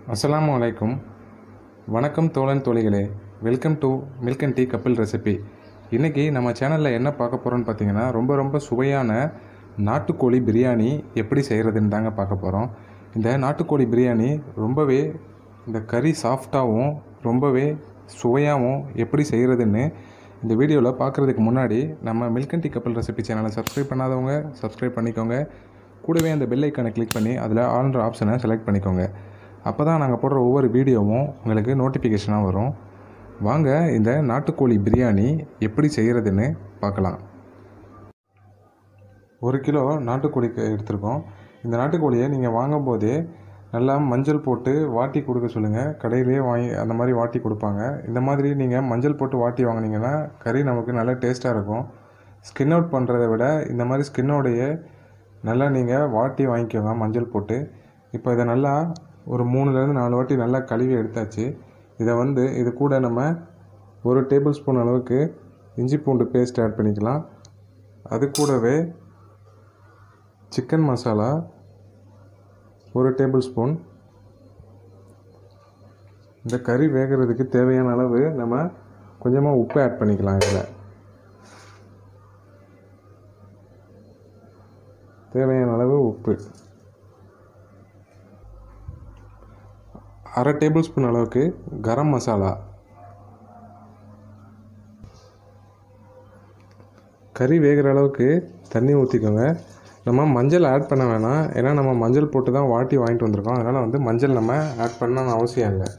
அஸ்ஸலாமு அலைக்கும் வணக்கம் தோழன் தோழிகளே welcome to milk and tea couple recipe இன்றைக்கி நம்ம சேனலில் என்ன பார்க்க போகிறோம்னு பார்த்தீங்கன்னா ரொம்ப ரொம்ப சுவையான நாட்டுக்கோழி பிரியாணி எப்படி செய்கிறதுன்னு தாங்க பார்க்க போகிறோம் இந்த நாட்டுக்கோழி பிரியாணி ரொம்பவே இந்த கறி சாஃப்டாகவும் ரொம்பவே சுவையாகவும் எப்படி செய்கிறதுன்னு இந்த வீடியோவில் பார்க்குறதுக்கு முன்னாடி நம்ம milk and tea couple recipe சேனலை சப்ஸ்கிரைப் பண்ணாதவங்க சப்ஸ்கிரைப் பண்ணிக்கோங்க கூடவே அந்த பெல் ஐக்கானை கிளிக் பண்ணி அதில் ஆல்ன்ற ஆப்ஷனை செலக்ட் பண்ணிக்கோங்க அப்போ தான் நாங்கள் போடுற ஒவ்வொரு வீடியோவும் உங்களுக்கு நோட்டிஃபிகேஷனாக வரும் வாங்க இந்த நாட்டுக்கோழி பிரியாணி எப்படி செய்கிறதுன்னு பார்க்கலாம் ஒரு கிலோ நாட்டுக்கோழி க- எடுத்திருக்கோம் இந்த நாட்டுக்கோழியை நீங்கள் வாங்கும்போதே நல்லா மஞ்சள் போட்டு வாட்டி கொடுக்க சொல்லுங்கள் கடையிலேயே வாங்கி அந்த மாதிரி வாட்டி கொடுப்பாங்க இந்த மாதிரி நீங்கள் மஞ்சள் போட்டு வாட்டி வாங்குனீங்கன்னா கறி நமக்கு நல்லா டேஸ்ட்டாக இருக்கும் ஸ்கின் அவுட் பண்ணுறதை விட இந்த மாதிரி ஸ்கின்னோடைய நல்லா நீங்கள் வாட்டி வாங்கிக்கோங்க மஞ்சள் போட்டு இப்போ இதை நல்லா ஒரு மூணுலேருந்து நாலு வாட்டி நல்லா கழுவி எடுத்தாச்சு இதை வந்து இது கூட நம்ம ஒரு டேபிள் ஸ்பூன் அளவுக்கு இஞ்சி பூண்டு பேஸ்ட் ஆட் பண்ணிக்கலாம் அது கூடவே சிக்கன் மசாலா ஒரு டேபிள் ஸ்பூன் இந்த கறி வேகிறதுக்கு தேவையான அளவு நம்ம கொஞ்சமாக உப்பு ஆட் பண்ணிக்கலாம் இதில் தேவையான அளவு உப்பு அரை டேபிள் ஸ்பூன் அளவுக்கு கரம் மசாலா கறி வேகிற அளவுக்கு தண்ணி ஊற்றிக்கோங்க நம்ம மஞ்சள் ஆட் பண்ண வேணாம் ஏன்னா நம்ம மஞ்சள் போட்டு தான் வாட்டி வாங்கிட்டு வந்திருக்கோம் அதனால் வந்து மஞ்சள் நம்ம ஆட் பண்ணணும்னு அவசியம் இல்லை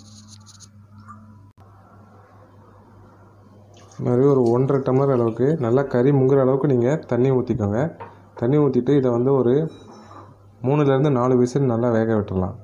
இது மாதிரி ஒரு ஒன்றரை டம்ளர் அளவுக்கு நல்லா கறி முங்குற அளவுக்கு நீங்கள் தண்ணி ஊற்றிக்கோங்க தண்ணி ஊற்றிட்டு இதை வந்து ஒரு மூணுலேருந்து நாலு விசில் நல்லா வேக விட்டுடலாம்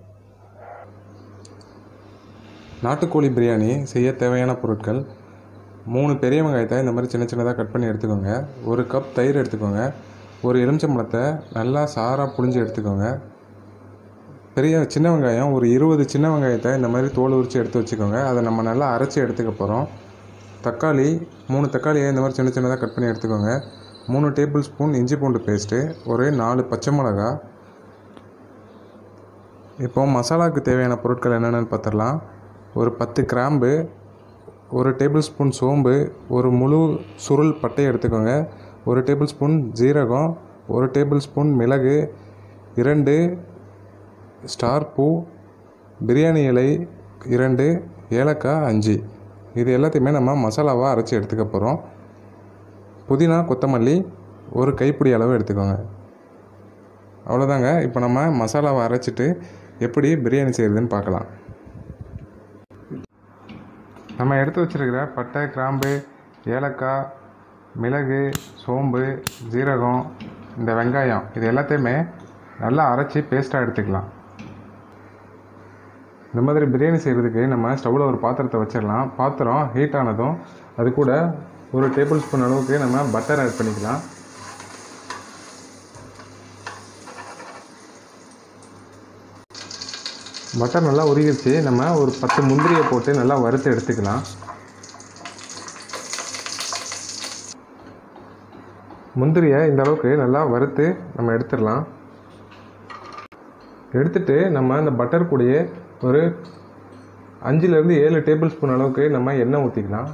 நாட்டுக்கோழி பிரியாணி செய்ய தேவையான பொருட்கள் மூணு பெரிய வெங்காயத்தை இந்த மாதிரி சின்ன சின்னதாக கட் பண்ணி எடுத்துக்கோங்க ஒரு கப் தயிர் எடுத்துக்கோங்க ஒரு எலுமிச்சம்பழத்தை நல்லா சாராக புழிஞ்சு எடுத்துக்கோங்க பெரிய சின்ன வெங்காயம் ஒரு இருபது சின்ன வெங்காயத்தை இந்த மாதிரி தோல் உரித்து எடுத்து வச்சுக்கோங்க அதை நம்ம நல்லா அரைச்சி எடுத்துக்க போகிறோம் தக்காளி மூணு தக்காளியை இந்த மாதிரி சின்ன சின்னதாக கட் பண்ணி எடுத்துக்கோங்க மூணு டேபிள் ஸ்பூன் இஞ்சி பூண்டு பேஸ்ட்டு ஒரு நாலு பச்சை மிளகா இப்போ மசாலாவுக்கு தேவையான பொருட்கள் என்னென்னு பார்த்துடலாம் ஒரு பத்து கிராம்பு ஒரு டேபிள் ஸ்பூன் சோம்பு ஒரு முழு சுருள் பட்டை எடுத்துக்கோங்க ஒரு டேபிள் ஸ்பூன் ஜீரகம் ஒரு டேபிள் ஸ்பூன் மிளகு இரண்டு ஸ்டார் பூ பிரியாணி இலை இரண்டு ஏலக்காய் அஞ்சு இது எல்லாத்தையுமே நம்ம மசாலாவாக அரைச்சி எடுத்துக்க போகிறோம் புதினா கொத்தமல்லி ஒரு கைப்பிடி அளவு எடுத்துக்கோங்க அவ்வளோதாங்க இப்போ நம்ம மசாலாவை அரைச்சிட்டு எப்படி பிரியாணி செய்கிறதுன்னு பார்க்கலாம் நம்ம எடுத்து வச்சிருக்கிற பட்டை கிராம்பு ஏலக்காய் மிளகு சோம்பு ஜீரகம் இந்த வெங்காயம் இது எல்லாத்தையுமே நல்லா அரைச்சி பேஸ்ட்டாக எடுத்துக்கலாம் இந்த மாதிரி பிரியாணி செய்கிறதுக்கு நம்ம ஸ்டவ்வில் ஒரு பாத்திரத்தை வச்சிடலாம் பாத்திரம் ஹீட் ஆனதும் அது கூட ஒரு டேபிள் ஸ்பூன் அளவுக்கு நம்ம பட்டர் ஆட் பண்ணிக்கலாம் பட்டர் நல்லா உருகிடுச்சு நம்ம ஒரு பத்து முந்திரியை போட்டு நல்லா வறுத்து எடுத்துக்கலாம் முந்திரியை இந்த அளவுக்கு நல்லா வறுத்து நம்ம எடுத்துடலாம் எடுத்துட்டு நம்ம அந்த பட்டர் கூடயே ஒரு அஞ்சுலேருந்து ஏழு டேபிள் ஸ்பூன் அளவுக்கு நம்ம எண்ணெய் ஊற்றிக்கலாம்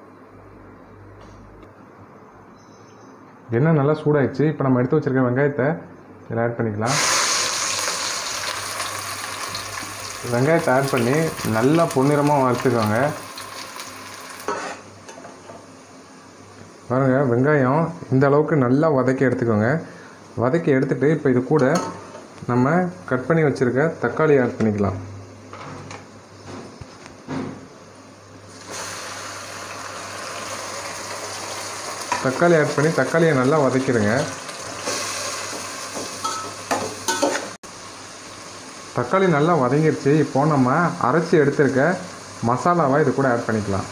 எண்ணெய் நல்லா சூடாயிடுச்சு இப்போ நம்ம எடுத்து வச்சிருக்க வெங்காயத்தை இதில் ஆட் பண்ணிக்கலாம் வெங்காயத்தை ஆட் பண்ணி நல்லா பொன்னிறமாக வறுத்துக்கோங்க பாருங்க வெங்காயம் இந்த அளவுக்கு நல்லா வதக்கி எடுத்துக்கோங்க வதக்கி எடுத்துட்டு இப்போ இது கூட நம்ம கட் பண்ணி வச்சுருக்க தக்காளி ஆட் பண்ணிக்கலாம் தக்காளி ஆட் பண்ணி தக்காளியை நல்லா வதக்கிடுங்க தக்காளி நல்லா வதங்கிருச்சு இப்போ நம்ம அரைச்சி எடுத்திருக்க மசாலாவை இது கூட ஆட் பண்ணிக்கலாம்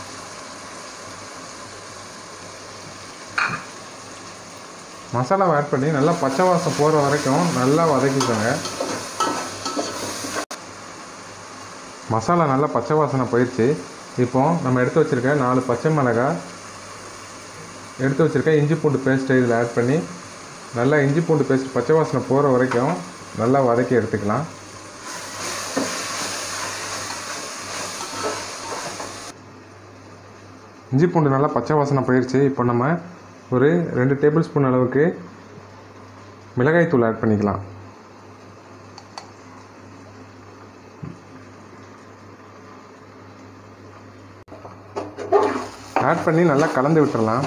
மசாலாவை ஆட் பண்ணி நல்லா பச்சை வாசம் போகிற வரைக்கும் நல்லா வதக்கிக்கோங்க மசாலா நல்லா பச்சை வாசனை போயிடுச்சு இப்போ நம்ம எடுத்து வச்சுருக்க நாலு பச்சை மிளகாய் எடுத்து வச்சுருக்க இஞ்சி பூண்டு பேஸ்ட்டை இதில் ஆட் பண்ணி நல்லா இஞ்சி பூண்டு பேஸ்ட் பச்சை வாசனை போகிற வரைக்கும் நல்லா வதக்கி எடுத்துக்கலாம் இஞ்சி பூண்டு நல்லா பச்சை வாசனை போயிடுச்சு இப்போ நம்ம ஒரு ரெண்டு டேபிள் ஸ்பூன் அளவுக்கு மிளகாய் தூள் ஆட் பண்ணிக்கலாம் ஆட் பண்ணி நல்லா கலந்து விட்டுறலாம்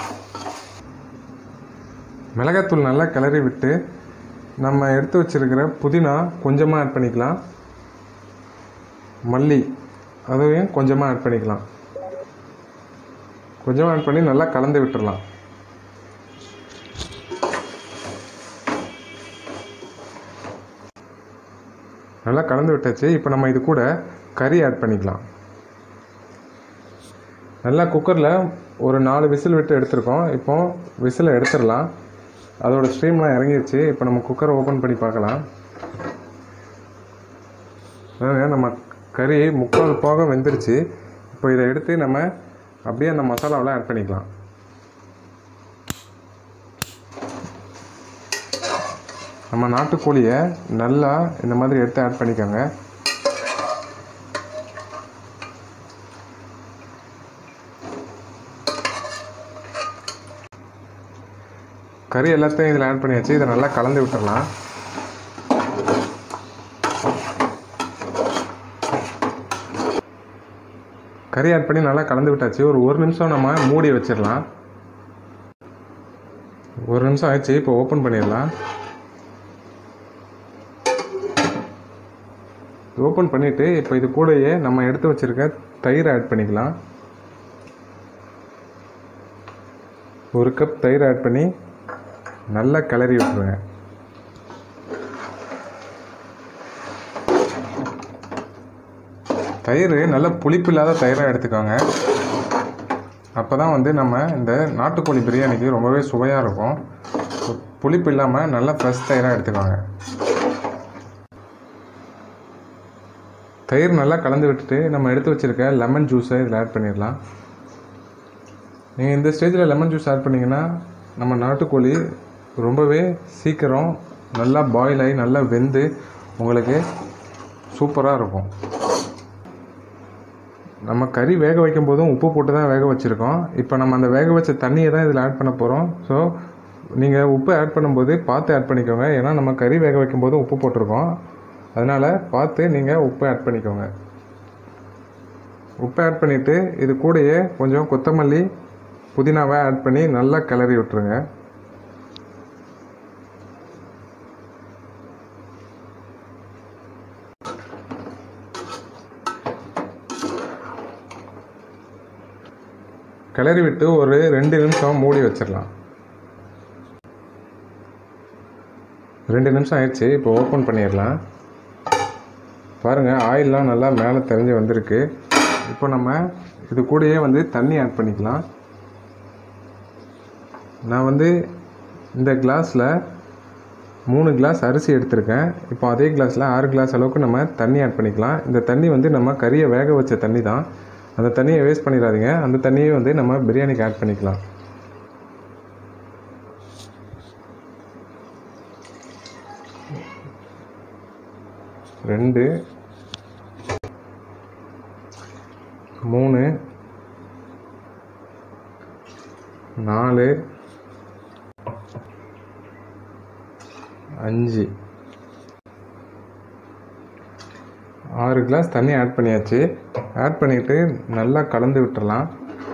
மிளகாத்தூள் நல்லா கிளறி விட்டு நம்ம எடுத்து வச்சிருக்கிற புதினா கொஞ்சமாக ஆட் பண்ணிக்கலாம் மல்லி அதையும் கொஞ்சமாக ஆட் பண்ணிக்கலாம் கொஞ்சமாக ஆட் பண்ணி நல்லா கலந்து விட்டுறலாம் நல்லா கலந்து விட்டாச்சு இப்போ நம்ம இது கூட கறி ஆட் பண்ணிக்கலாம் நல்லா குக்கரில் ஒரு நாலு விசில் விட்டு எடுத்திருக்கோம் இப்போ விசிலை எடுத்துடலாம் அதோட ஸ்ட்ரீம்லாம் இறங்கிருச்சு இப்போ நம்ம குக்கரை ஓப்பன் பண்ணி பார்க்கலாம் அதாங்க நம்ம கறி முக்கால் போக வெந்துருச்சு இப்போ இதை எடுத்து நம்ம அப்படியே அந்த மசாலாவில் ஆட் பண்ணிக்கலாம் நம்ம நாட்டுக்கோழியை நல்லா இந்த மாதிரி எடுத்து ஆட் பண்ணிக்கோங்க கறி எல்லாத்தையும் இதில் ஆட் பண்ணியாச்சு இதை நல்லா கலந்து விட்டுறலாம் கறி ஆட் பண்ணி நல்லா கலந்து விட்டாச்சு ஒரு ஒரு நிமிஷம் நம்ம மூடி வச்சிடலாம் ஒரு நிமிஷம் ஆயிடுச்சு இப்போ ஓப்பன் பண்ணிடலாம் ஓப்பன் பண்ணிவிட்டு இப்போ இது கூடயே நம்ம எடுத்து வச்சுருக்க தயிர் ஆட் பண்ணிக்கலாம் ஒரு கப் தயிர் ஆட் பண்ணி நல்லா கிளறி விட்டுருங்க தயிர் நல்ல புளிப்பு இல்லாத தயிராக எடுத்துக்கோங்க அப்போ தான் வந்து நம்ம இந்த நாட்டுக்கோழி பிரியாணிக்கு ரொம்பவே சுவையாக இருக்கும் புளிப்பு இல்லாமல் நல்லா ஃப்ரெஷ் தயிராக எடுத்துக்கோங்க தயிர் நல்லா கலந்து விட்டுட்டு நம்ம எடுத்து வச்சுருக்க லெமன் ஜூஸை இதில் ஆட் பண்ணிடலாம் நீங்கள் இந்த ஸ்டேஜில் லெமன் ஜூஸ் ஆட் பண்ணிங்கன்னா நம்ம நாட்டுக்கோழி ரொம்பவே சீக்கிரம் நல்லா பாயில் ஆகி நல்லா வெந்து உங்களுக்கு சூப்பராக இருக்கும் நம்ம கறி வேக வைக்கும் போதும் உப்பு போட்டு தான் வேக வச்சுருக்கோம் இப்போ நம்ம அந்த வேக வச்ச தண்ணியை தான் இதில் ஆட் பண்ண போகிறோம் ஸோ நீங்கள் உப்பு ஆட் பண்ணும்போது பார்த்து ஆட் பண்ணிக்கோங்க ஏன்னா நம்ம கறி வேக வைக்கும் போதும் உப்பு போட்டிருக்கோம் அதனால் பார்த்து நீங்கள் உப்பு ஆட் பண்ணிக்கோங்க உப்பு ஆட் பண்ணிவிட்டு இது கூடயே கொஞ்சம் கொத்தமல்லி புதினாவை ஆட் பண்ணி நல்லா கிளறி விட்டுருங்க கிளறி விட்டு ஒரு ரெண்டு நிமிஷம் மூடி வச்சிடலாம் ரெண்டு நிமிஷம் ஆயிடுச்சு இப்போ ஓப்பன் பண்ணிடலாம் பாருங்கள் ஆயிலெலாம் நல்லா மேலே தெரிஞ்சு வந்திருக்கு இப்போ நம்ம இது கூடயே வந்து தண்ணி ஆட் பண்ணிக்கலாம் நான் வந்து இந்த கிளாஸில் மூணு கிளாஸ் அரிசி எடுத்திருக்கேன் இப்போ அதே கிளாஸில் ஆறு கிளாஸ் அளவுக்கு நம்ம தண்ணி ஆட் பண்ணிக்கலாம் இந்த தண்ணி வந்து நம்ம கறியை வேக வச்ச தண்ணி தான் அந்த தண்ணியை வேஸ்ட் பண்ணிடாதீங்க அந்த தண்ணியை வந்து நம்ம பிரியாணிக்கு ஆட் பண்ணிக்கலாம் ரெண்டு மூணு நாலு அஞ்சு ஆறு கிளாஸ் தண்ணி ஆட் பண்ணியாச்சு ஆட் பண்ணிவிட்டு நல்லா கலந்து விட்டுறலாம்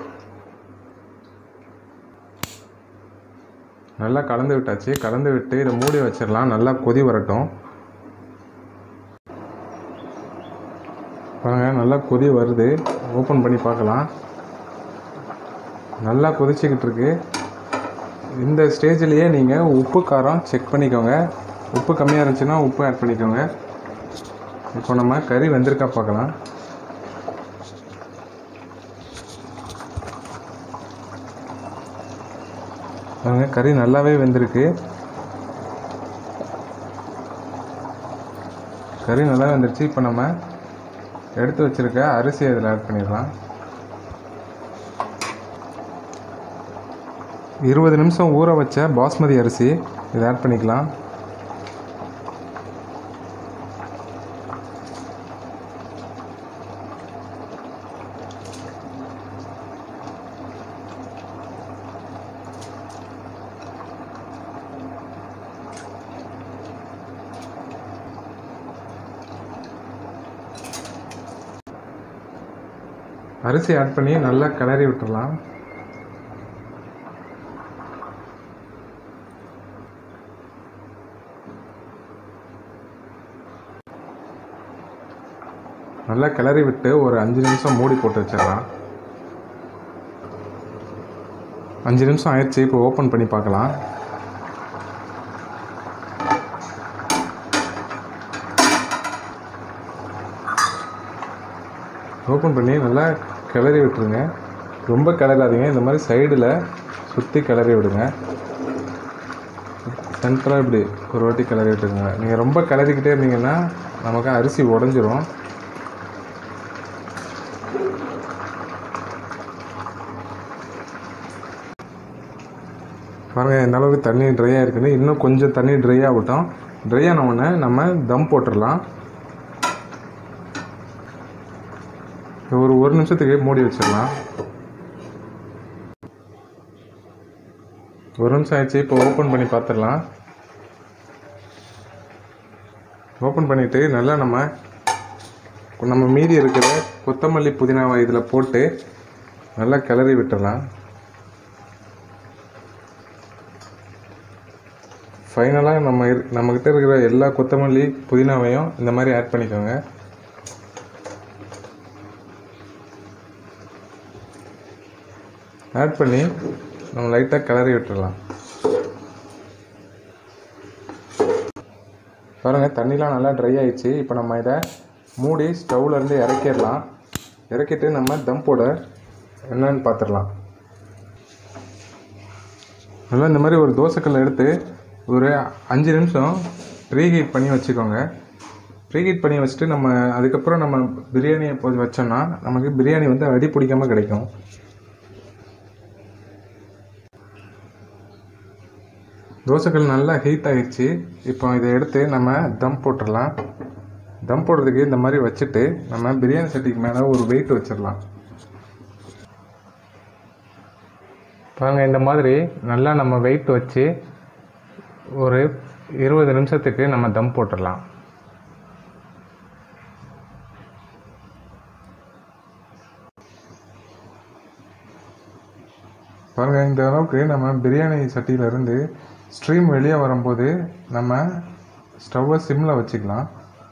நல்லா கலந்து விட்டாச்சு கலந்து விட்டு இதை மூடி வச்சிடலாம் நல்லா கொதி வரட்டும் பாருங்கள் நல்லா கொதி வருது ஓப்பன் பண்ணி பார்க்கலாம் நல்லா கொதிச்சுக்கிட்டு இருக்கு இந்த ஸ்டேஜ்லேயே நீங்கள் உப்பு காரம் செக் பண்ணிக்கோங்க உப்பு கம்மியாக இருந்துச்சுன்னா உப்பு ஆட் பண்ணிக்கோங்க இப்போ நம்ம கறி வெந்திருக்கா பார்க்கலாம் பாருங்க கறி நல்லாவே வெந்திருக்கு கறி நல்லா வெந்துருச்சு இப்போ நம்ம எடுத்து வச்சிருக்க அரிசியை இதில் ஆட் பண்ணிடலாம் இருபது நிமிஷம் ஊற வச்ச பாஸ்மதி அரிசி இதை ஆட் பண்ணிக்கலாம் அரிசி ஆட் பண்ணி நல்லா கிளறி விட்டுறலாம் நல்லா கிளறி விட்டு ஒரு அஞ்சு நிமிஷம் மூடி போட்டு வச்சிடலாம் அஞ்சு நிமிஷம் ஆயிடுச்சு இப்போ ஓப்பன் பண்ணி பார்க்கலாம் ஓப்பன் பண்ணி நல்லா கிளறி விட்டுருங்க ரொம்ப கிளறாதீங்க இந்த மாதிரி சைடில் சுற்றி கிளறி விடுங்க சென்டராக இப்படி ஒரு வாட்டி கிளறி விட்டுருங்க நீங்கள் ரொம்ப கிளறிக்கிட்டே இருந்தீங்கன்னா நமக்கு அரிசி உடஞ்சிரும் பாருங்கள் இந்த அளவுக்கு தண்ணி ட்ரை ஆகிருக்குன்னு இன்னும் கொஞ்சம் தண்ணி ட்ரை ஆகட்டும் ட்ரை ஆன உடனே நம்ம தம் போட்டுடலாம் ஒரு ஒரு நிமிஷத்துக்கு மூடி வச்சிடலாம் ஒரு நிமிஷம் ஆயிடுச்சு இப்போ ஓப்பன் பண்ணி பார்த்துடலாம் ஓப்பன் பண்ணிவிட்டு நல்லா நம்ம நம்ம மீதி இருக்கிற கொத்தமல்லி புதினாவை இதில் போட்டு நல்லா கிளறி விட்டுடலாம் ஃபைனலாக நம்ம இரு- நம்மக்கிட்ட இருக்கிற எல்லா கொத்தமல்லி புதினாவையும் இந்த மாதிரி ஆட் பண்ணிக்கோங்க ஆட் பண்ணி நம்ம லைட்டாக கிளறி விட்டுறலாம் பாருங்கள் தண்ணிலாம் நல்லா ட்ரை ஆயிடுச்சு இப்போ நம்ம இதை மூடி ஸ்டவ்ல இருந்து இறக்கிடலாம் இறக்கிட்டு நம்ம தம் போட என்னன்னு பார்த்துடலாம் நல்லா இந்த மாதிரி ஒரு தோசைக்கல்லை எடுத்து ஒரு அஞ்சு நிமிஷம் ப்ரீஹீட் பண்ணி வச்சுக்கோங்க ப்ரீஹீட் பண்ணி வச்சுட்டு நம்ம அதுக்கப்புறம் நம்ம பிரியாணியை போய் வச்சோம்னா நமக்கு பிரியாணி வந்து அடி பிடிக்காம கிடைக்கும் தோசைக்கல் நல்லா ஹீட் ஆகிடுச்சு இப்போ இதை எடுத்து நம்ம தம் போட்டுடலாம் தம் போடுறதுக்கு இந்த மாதிரி வச்சுட்டு நம்ம பிரியாணி சட்டிக்கு மேலே ஒரு வெயிட் வச்சிடலாம் பாருங்கள் இந்த மாதிரி நல்லா நம்ம வெயிட் வச்சு ஒரு இருபது நிமிஷத்துக்கு நம்ம தம் போட்டுடலாம் பாருங்கள் இந்த அளவுக்கு நம்ம பிரியாணி சட்டியிலேருந்து ஸ்ட்ரீம் வெளியே வரும்போது நம்ம ஸ்டவ்வை சிம்மில் வச்சுக்கலாம்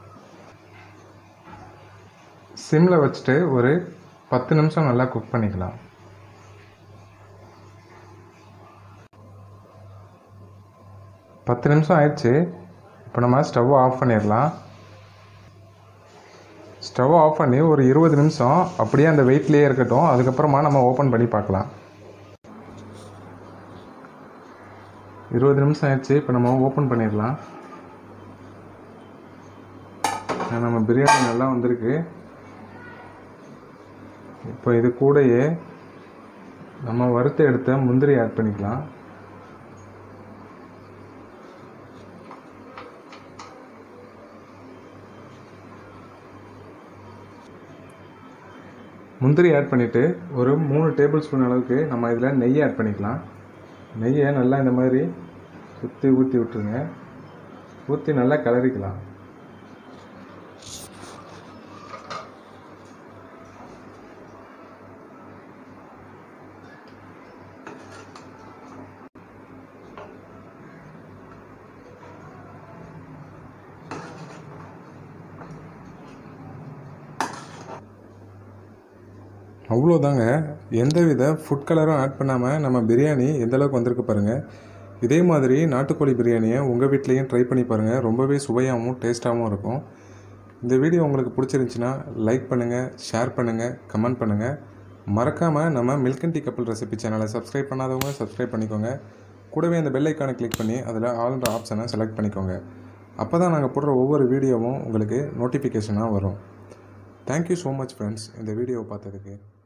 சிம்மில் வச்சுட்டு ஒரு பத்து நிமிஷம் நல்லா குக் பண்ணிக்கலாம் பத்து நிமிஷம் ஆயிடுச்சு இப்போ நம்ம ஸ்டவ்வை ஆஃப் பண்ணிடலாம் ஸ்டவ்வை ஆஃப் பண்ணி ஒரு இருபது நிமிஷம் அப்படியே அந்த வெயிட்லேயே இருக்கட்டும் அதுக்கப்புறமா நம்ம ஓப்பன் பண்ணி பார்க்கலாம் இருபது நிமிஷம் ஆயிடுச்சு இப்போ நம்ம ஓப்பன் பண்ணிடலாம் ஆ, நம்ம பிரியாணி நல்லா வந்திருக்கு இப்போ இது கூடயே நம்ம வறுத்து எடுத்த முந்திரி ஆட் பண்ணிக்கலாம் முந்திரி ஆட் பண்ணிவிட்டு ஒரு மூணு டேபிள் ஸ்பூன் அளவுக்கு நம்ம இதில் நெய் ஆட் பண்ணிக்கலாம் நெய்யை நல்லா இந்த மாதிரி சுற்றி ஊற்றி விட்டுருங்க ஊற்றி நல்லா கிளறிக்கலாம் அவ்வளோதாங்க எந்தவித ஃபுட் கலரும் ஆட் பண்ணாமல் நம்ம பிரியாணி எந்த அளவுக்கு வந்திருக்கு பாருங்கள் இதே மாதிரி நாட்டுக்கோழி பிரியாணியை உங்கள் வீட்லேயும் ட்ரை பண்ணி பாருங்கள் ரொம்பவே சுவையாகவும் டேஸ்ட்டாகவும் இருக்கும் இந்த வீடியோ உங்களுக்கு பிடிச்சிருந்துச்சின்னா லைக் பண்ணுங்கள் ஷேர் பண்ணுங்கள் கமெண்ட் பண்ணுங்கள் மறக்காமல் நம்ம milk and tea couple recipe சேனலை சப்ஸ்கிரைப் பண்ணாதவங்க சப்ஸ்கிரைப் பண்ணிக்கோங்க கூடவே அந்த பெல் ஐக்கானை கிளிக் பண்ணி அதில் ஆல்ன்ற ஆப்ஷனை செலக்ட் பண்ணிக்கோங்க அப்போ தான் நாங்கள் போடுற ஒவ்வொரு வீடியோவும் உங்களுக்கு நோட்டிஃபிகேஷனாக வரும் தேங்க்யூ ஸோ மச் ஃப்ரெண்ட்ஸ் இந்த வீடியோவை பார்த்ததுக்கு